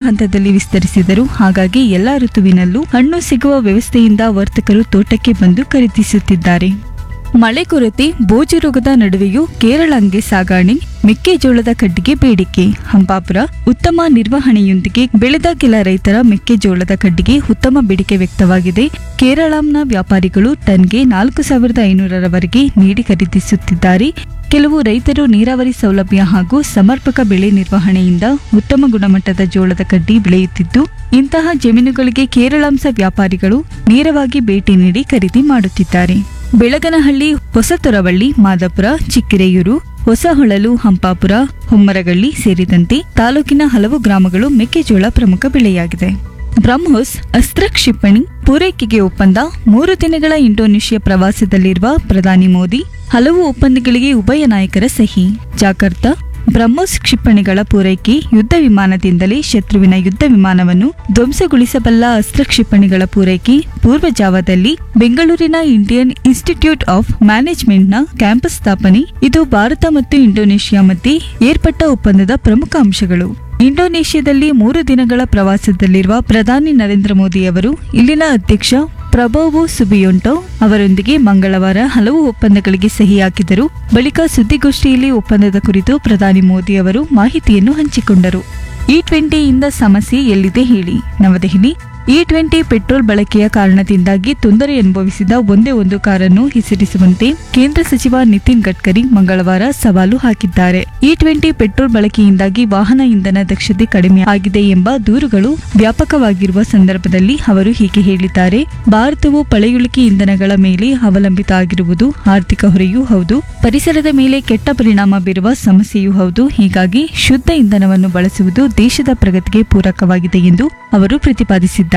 ಹಂತದಲ್ಲಿ ವಿಸ್ತರಿಸಿದರು ಹಾಗಾಗಿ ಎಲ್ಲಾ ಋತುವಿನಲ್ಲೂ ಹಣ್ಣು ಸಿಗುವ ವ್ಯವಸ್ಥೆಯಿಂದ ವರ್ತಕರು ತೋಟಕ್ಕೆ ಬಂದು ಖರೀದಿಸುತ್ತಿದ್ದಾರೆ ಮಳೆ ಕೊರತೆ ಬೋಜು ರೋಗದ ನಡುವೆಯೂ ಕೇರಳಂಗೆ ಸಾಗಾಣೆ ಮೆಕ್ಕೆಜೋಳದ ಕಡ್ಡಿಗೆ ಬೇಡಿಕೆ ಹಂಪಾಪುರ ಉತ್ತಮ ನಿರ್ವಹಣೆಯೊಂದಿಗೆ ಬೆಳೆದ ಕೆಲ ರೈತರ ಮೆಕ್ಕೆಜೋಳದ ಕಡ್ಡಿಗೆ ಉತ್ತಮ ಬೇಡಿಕೆ ವ್ಯಕ್ತವಾಗಿದೆ ಕೇರಳಂನ ವ್ಯಾಪಾರಿಗಳು ಟನ್ಗೆ ನಾಲ್ಕು ಸಾವಿರದ ಐನೂರರವರೆಗೆ ನೀಡಿ ಖರೀದಿಸುತ್ತಿದ್ದಾರೆ ಕೆಲವು ರೈತರು ನೀರಾವರಿ ಸೌಲಭ್ಯ ಹಾಗೂ ಸಮರ್ಪಕ ಬೆಳೆ ನಿರ್ವಹಣೆಯಿಂದ ಉತ್ತಮ ಗುಣಮಟ್ಟದ ಜೋಳದ ಕಡ್ಡಿ ಬೆಳೆಯುತ್ತಿದ್ದು ಇಂತಹ ಜಮೀನುಗಳಿಗೆ ಕೇರಳಂಸ ವ್ಯಾಪಾರಿಗಳು ನೇರವಾಗಿ ಭೇಟಿ ನೀಡಿ ಖರೀದಿ ಮಾಡುತ್ತಿದ್ದಾರೆ ಬೆಳಗನಹಳ್ಳಿ ಹೊಸತೊರವಳ್ಳಿ ಮಾದಾಪುರ ಚಿಕ್ಕಿರೆಯೂರು ಹೊಸಹೊಳಲು ಹಂಪಾಪುರ ಹೊಮ್ಮರಗಳ್ಳಿ ಸೇರಿದಂತೆ ತಾಲೂಕಿನ ಹಲವು ಗ್ರಾಮಗಳು ಮೆಕ್ಕೆಜೋಳ ಪ್ರಮುಖ ಬೆಳೆಯಾಗಿದೆ ಬ್ರಹ್ಮೋಸ್ ಅಸ್ತ್ರ ಕ್ಷಿಪಣಿ ಪೂರೈಕೆಗೆ ಒಪ್ಪಂದ ಮೂರು ದಿನಗಳ ಇಂಡೋನೇಷ್ಯಾ ಪ್ರವಾಸದಲ್ಲಿರುವ ಪ್ರಧಾನಿ ಮೋದಿ ಹಲವು ಒಪ್ಪಂದಗಳಿಗೆ ಉಭಯ ನಾಯಕರ ಸಹಿ ಜಾಕರ್ತಾ ಬ್ರಹ್ಮೋಸ್ ಕ್ಷಿಪಣಿಗಳ ಪೂರೈಕೆ ಯುದ್ಧ ವಿಮಾನದಿಂದಲೇ ಶತ್ರುವಿನ ಯುದ್ಧ ವಿಮಾನವನ್ನು ಧ್ವಂಸಗೊಳಿಸಬಲ್ಲ ಅಸ್ತ್ರ ಕ್ಷಿಪಣಿಗಳ ಪೂರೈಕೆ ಪೂರ್ವಜಾವದಲ್ಲಿ ಬೆಂಗಳೂರಿನ ಇಂಡಿಯನ್ ಇನ್ಸ್ಟಿಟ್ಯೂಟ್ ಆಫ್ ಮ್ಯಾನೇಜ್ಮೆಂಟ್ನ ಕ್ಯಾಂಪಸ್ ಸ್ಥಾಪನೆ ಇದು ಭಾರತ ಮತ್ತು ಇಂಡೋನೇಷ್ಯಾ ಮಧ್ಯೆ ಏರ್ಪಟ್ಟ ಒಪ್ಪಂದದ ಪ್ರಮುಖ ಅಂಶಗಳು ಇಂಡೋನೇಷ್ಯಾದಲ್ಲಿ ಮೂರು ದಿನಗಳ ಪ್ರವಾಸದಲ್ಲಿರುವ ಪ್ರಧಾನಿ ನರೇಂದ್ರ ಮೋದಿ ಅವರು ಇಲ್ಲಿನ ಅಧ್ಯಕ್ಷ ಪ್ರಬೋವೋ ಸುಬಿಯೊಂಟೋ ಅವರೊಂದಿಗೆ ಮಂಗಳವಾರ ಹಲವು ಒಪ್ಪಂದಗಳಿಗೆ ಸಹಿ ಹಾಕಿದರು ಬಳಿಕ ಸುದ್ದಿಗೋಷ್ಠಿಯಲ್ಲಿ ಒಪ್ಪಂದದ ಕುರಿತು ಪ್ರಧಾನಿ ಮೋದಿ ಅವರು ಮಾಹಿತಿಯನ್ನು ಹಂಚಿಕೊಂಡರು ಇ ಟ್ವೆಂಟಿಯಿಂದ ಸಮಸ್ಯೆ ಎಲ್ಲಿದೆ ಹೇಳಿ ನವದೆಹಲಿ ಇ ಟ್ವೆಂಟಿ ಪೆಟ್ರೋಲ್ ಬಳಕೆಯ ಕಾರಣದಿಂದಾಗಿ ತೊಂದರೆ ಅನುಭವಿಸಿದ ಒಂದೇ ಒಂದು ಕಾರನ್ನು ಹೆಸರಿಸುವಂತೆ ಕೇಂದ್ರ ಸಚಿವ ನಿತಿನ್ ಗಡ್ಕರಿ ಮಂಗಳವಾರ ಸವಾಲು ಹಾಕಿದ್ದಾರೆ ಇ ಟ್ವೆಂಟಿ ಪೆಟ್ರೋಲ್ ಬಳಕೆಯಿಂದಾಗಿ ವಾಹನ ಇಂಧನ ದಕ್ಷತೆ ಕಡಿಮೆ ಆಗಿದೆ ಎಂಬ ದೂರುಗಳು ವ್ಯಾಪಕವಾಗಿರುವ ಸಂದರ್ಭದಲ್ಲಿ ಅವರು ಹೀಗೆ ಹೇಳಿದ್ದಾರೆ ಭಾರತವು ಪಳೆಯುಳಿಕೆ ಇಂಧನಗಳ ಮೇಲೆ ಅವಲಂಬಿತ ಆಗಿರುವುದು ಆರ್ಥಿಕ ಹೊರೆಯೂ ಹೌದು ಪರಿಸರದ ಮೇಲೆ ಕೆಟ್ಟ ಪರಿಣಾಮ ಬೀರುವ ಸಮಸ್ಯೆಯೂ ಹೌದು ಹೀಗಾಗಿ ಶುದ್ಧ ಇಂಧನವನ್ನು ಬಳಸುವುದು ದೇಶದ ಪ್ರಗತಿಗೆ ಪೂರಕವಾಗಿದೆ ಎಂದು ಅವರು ಪ್ರತಿಪಾದಿಸಿದ್ದಾರೆ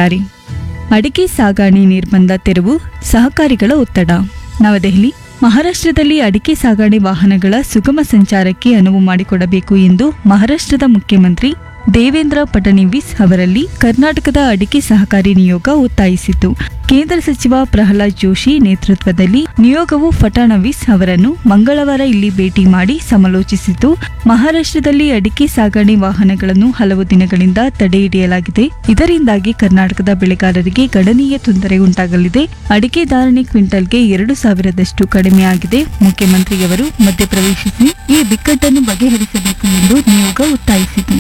ಅಡಿಕೆ ಸಾಗಾಣೆ ನಿರ್ಬಂಧ ತೆರವು ಸಹಕಾರಿಗಳ ಒತ್ತಡ ನವದೆಹಲಿ ಮಹಾರಾಷ್ಟ್ರದಲ್ಲಿ ಅಡಿಕೆ ಸಾಗಾಣೆ ವಾಹನಗಳ ಸುಗಮ ಸಂಚಾರಕ್ಕೆ ಅನುವು ಮಾಡಿಕೊಡಬೇಕು ಎಂದು ಮಹಾರಾಷ್ಟ್ರದ ಮುಖ್ಯಮಂತ್ರಿ ದೇವೇಂದ್ರ ಫಡಣವೀಸ್ ಅವರಲ್ಲಿ ಕರ್ನಾಟಕದ ಅಡಿಕೆ ಸಹಕಾರಿ ನಿಯೋಗ ಒತ್ತಾಯಿಸಿತು ಕೇಂದ್ರ ಸಚಿವ ಪ್ರಹ್ಲಾದ್ ಜೋಶಿ ನೇತೃತ್ವದಲ್ಲಿ ನಿಯೋಗವು ಫಡಣವೀಸ್ ಅವರನ್ನು ಮಂಗಳವಾರ ಇಲ್ಲಿ ಭೇಟಿ ಮಾಡಿ ಸಮಾಲೋಚಿಸಿತು ಮಹಾರಾಷ್ಟ್ರದಲ್ಲಿ ಅಡಿಕೆ ಸಾಗಣೆ ವಾಹನಗಳನ್ನು ಹಲವು ದಿನಗಳಿಂದ ತಡೆಹಿಡಿಯಲಾಗಿದೆ ಇದರಿಂದಾಗಿ ಕರ್ನಾಟಕದ ಬೆಳೆಗಾರರಿಗೆ ಗಣನೀಯ ತೊಂದರೆ ಉಂಟಾಗಲಿದೆ ಅಡಿಕೆ ಧಾರಣೆ ಕ್ವಿಂಟಲ್ಗೆ ಎರಡು ಸಾವಿರದಷ್ಟು ಕಡಿಮೆಯಾಗಿದೆ ಮುಖ್ಯಮಂತ್ರಿಯವರು ಮಧ್ಯಪ್ರವೇಶಿಸಿ ಈ ಬಿಕ್ಕಟ್ಟನ್ನು ಬಗೆಹರಿಸಬೇಕು ಎಂದು ನಿಯೋಗ ಒತ್ತಾಯಿಸಿತು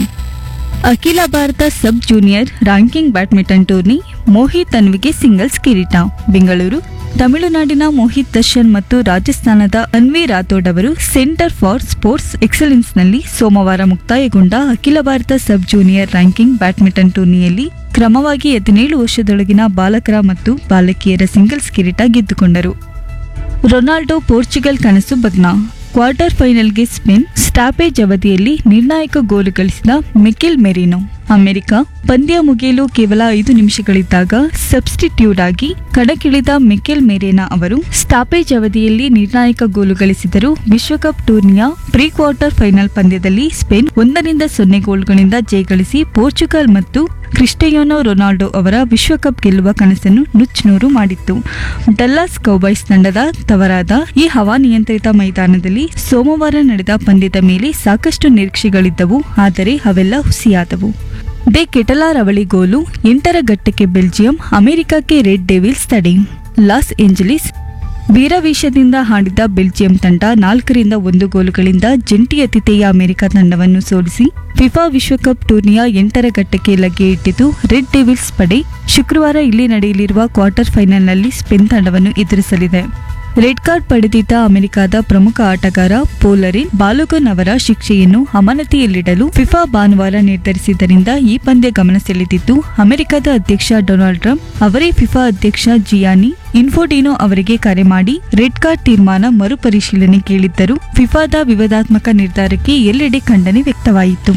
ಅಖಿಲ ಭಾರತ sub junior ranking badminton tourney Mohit ತನ್ವಿಗೆ ಸಿಂಗಲ್ಸ್ ಕಿರೀಟ ಬೆಂಗಳೂರು ತಮಿಳುನಾಡಿನ ಮೋಹಿತ್ ದರ್ಶನ್ ಮತ್ತು ರಾಜಸ್ಥಾನದ ಅನ್ವಿ ರಾಥೋಡ್ ಅವರು ಸೆಂಟರ್ ಫಾರ್ ಸ್ಪೋರ್ಟ್ಸ್ ಎಕ್ಸಲೆನ್ಸ್ನಲ್ಲಿ ಸೋಮವಾರ ಮುಕ್ತಾಯಗೊಂಡ ಅಖಿಲ ಭಾರತ ಸಬ್ ಜೂನಿಯರ್ ರ್ಯಾಂಕಿಂಗ್ ಬ್ಯಾಡ್ಮಿಂಟನ್ ಟೂರ್ನಿಯಲ್ಲಿ ಕ್ರಮವಾಗಿ ಹದಿನೇಳು ವರ್ಷದೊಳಗಿನ ಬಾಲಕರ ಮತ್ತು ಬಾಲಕಿಯರ ಸಿಂಗಲ್ಸ್ ಕಿರೀಟ ಗೆದ್ದುಕೊಂಡರು ರೊನಾಲ್ಡೋ ಪೋರ್ಚುಗಲ್ ಕನಸು ಭಗ್ನ ಕ್ವಾರ್ಟರ್ ಫೈನಲ್ಗೆ ಸ್ಪೇನ್ ಸ್ಟಾಪೇಜ್ ಅವಧಿಯಲ್ಲಿ ನಿರ್ಣಾಯಕ ಗೋಲು ಗಳಿಸಿದ ಮಿಕೆಲ್ ಮೆರಿನೋ ಅಮೆರಿಕ ಪಂದ್ಯ ಮುಗಿಯಲು ಕೇವಲ ಐದು ನಿಮಿಷಗಳಿದ್ದಾಗ ಸಬ್ಸ್ಟಿಟ್ಯೂಟ್ ಆಗಿ ಕಣಕ್ಕಿಳಿದ ಮಿಕೆಲ್ ಮೆರೇನಾ ಅವರು ಸ್ಟಾಪೇಜ್ ಅವಧಿಯಲ್ಲಿ ನಿರ್ಣಾಯಕ ಗೋಲು ಗಳಿಸಿದರು ವಿಶ್ವಕಪ್ ಟೂರ್ನಿಯ ಪ್ರೀ ಕ್ವಾರ್ಟರ್ ಫೈನಲ್ ಪಂದ್ಯದಲ್ಲಿ ಸ್ಪೇನ್ ಒಂದರಿಂದ ಸೊನ್ನೆ ಗೋಲ್ಗಳಿಂದ ಜಯಗಳಿಸಿ ಪೋರ್ಚುಗಲ್ ಮತ್ತು ಕ್ರಿಸ್ಟಿಯಾನೋ ರೊನಾಲ್ಡೋ ಅವರ ವಿಶ್ವಕಪ್ ಗೆಲ್ಲುವ ಕನಸನ್ನು ನುಚ್ಚುನೂರು ಮಾಡಿತ್ತು ಡಲ್ಲಾಸ್ ಕೌಬಾಯ್ಸ್ ತಂಡದ ತವರಾದ ಈ ಹವಾನಿಯಂತ್ರಿತ ಮೈದಾನದಲ್ಲಿ ಸೋಮವಾರ ನಡೆದ ಪಂದ್ಯದ ಮೇಲೆ ಸಾಕಷ್ಟು ನಿರೀಕ್ಷೆಗಳಿದ್ದವು ಆದರೆ ಅವೆಲ್ಲ ಹುಸಿಯಾದವು ದೆ ಕೆಟಲಾರ್ ಅವಳಿ ಗೋಲು ಎಂಟರ ಘಟ್ಟಕ್ಕೆ ಬೆಲ್ಜಿಯಂ ಅಮೆರಿಕಕ್ಕೆ ರೆಡ್ ಡೆವಿಲ್ಸ್ ತಡೆ ಲಾಸ್ ಏಂಜಲೀಸ್ ವೀರವೇಷದಿಂದ ಹಾಡಿದ ಬೆಲ್ಜಿಯಂ ತಂಡ ನಾಲ್ಕರಿಂದ ಒಂದು ಗೋಲುಗಳಿಂದ ಜಂಟಿ ಅತಿಥೇಯ ಅಮೆರಿಕ ತಂಡವನ್ನು ಸೋಲಿಸಿ ಫಿಫಾ ವಿಶ್ವಕಪ್ ಟೂರ್ನಿಯ ಎಂಟರ ಘಟ್ಟಕ್ಕೆ ಲಗ್ಗೆ ಇಟ್ಟಿತು ರೆಡ್ ಡೆವಿಲ್ಸ್ ಪಡೆ ಶುಕ್ರವಾರ ಇಲ್ಲಿ ನಡೆಯಲಿರುವ ಕ್ವಾರ್ಟರ್ ಫೈನಲ್ನಲ್ಲಿ ಸ್ಪೇನ್ ತಂಡವನ್ನು ಎದುರಿಸಲಿದೆ ರೆಡ್ ಕಾರ್ಡ್ ಪಡೆದಿದ್ದ ಅಮೆರಿಕದ ಪ್ರಮುಖ ಆಟಗಾರ ಪೋಲರಿನ್ ಬಾಲುಗನ್ ಅವರ ಶಿಕ್ಷೆಯನ್ನು ಅಮಾನತಿಯಲ್ಲಿಡಲು ಫಿಫಾ ಭಾನುವಾರ ನಿರ್ಧರಿಸಿದ್ದರಿಂದ ಈ ಪಂದ್ಯ ಗಮನ ಸೆಳೆದಿದ್ದು ಅಮೆರಿಕದ ಅಧ್ಯಕ್ಷ ಡೊನಾಲ್ಡ್ ಟ್ರಂಪ್ ಅವರೇ ಫಿಫಾ ಅಧ್ಯಕ್ಷ ಜಿಯಾನಿ ಇನ್ಫೋಟಿನೋ ಅವರಿಗೆ ಕರೆ ಮಾಡಿ ರೆಡ್ ಕಾರ್ಡ್ ತೀರ್ಮಾನ ಮರುಪರಿಶೀಲನೆ ಕೇಳಿದ್ದರು ಫಿಫಾದ ವಿವಾದಾತ್ಮಕ ನಿರ್ಧಾರಕ್ಕೆ ಎಲ್ಲೆಡೆ ಖಂಡನೆ ವ್ಯಕ್ತವಾಯಿತು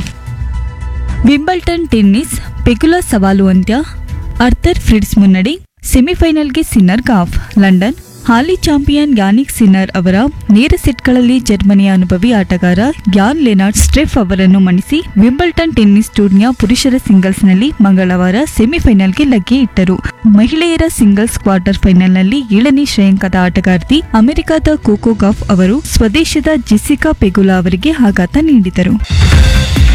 ವಿಂಬಲ್ಟನ್ ಟೆನ್ನಿಸ್ ಪೆಗುಲಾ ಸವಾಲು ಅಂತ್ಯ ಅರ್ಥರ್ ಫ್ರಿಡ್ಸ್ ಮುನ್ನಡೆ ಸೆಮಿಫೈನಲ್ಗೆ ಸಿನ್ನರ್ ಗಾಫ್ ಲಂಡನ್ ಹಾಲಿ ಚಾಂಪಿಯನ್ ಯಾನಿಕ್ ಸಿನ್ನರ್ ಅವರ ನೇರ ಸೆಟ್ಗಳಲ್ಲಿ ಜರ್ಮನಿಯ ಅನುಭವಿ ಆಟಗಾರ ಯಾನ್ ಲೆನಾರ್ಡ್ ಸ್ಟ್ರೆಫ್ ಅವರನ್ನು ಮಣಿಸಿ ವಿಂಬಲ್ಟನ್ ಟೆನ್ನಿಸ್ ಟೂರ್ನಿಯ ಪುರುಷರ ಸಿಂಗಲ್ಸ್ನಲ್ಲಿ ಮಂಗಳವಾರ ಸೆಮಿಫೈನಲ್ಗೆ ಲಗ್ಗೆ ಇಟ್ಟರು ಮಹಿಳೆಯರ ಸಿಂಗಲ್ಸ್ ಕ್ವಾರ್ಟರ್ ಫೈನಲ್ನಲ್ಲಿ ಏಳನೇ ಶ್ರೇಯಾಂಕದ ಆಟಗಾರ್ತಿ ಅಮೆರಿಕದ ಕೋಕೋ ಗಾಫ್ ಅವರು ಸ್ವದೇಶದ ಜೆಸಿಕಾ ಪೆಗುಲಾ ಅವರಿಗೆ ಆಘಾತ ನೀಡಿದರು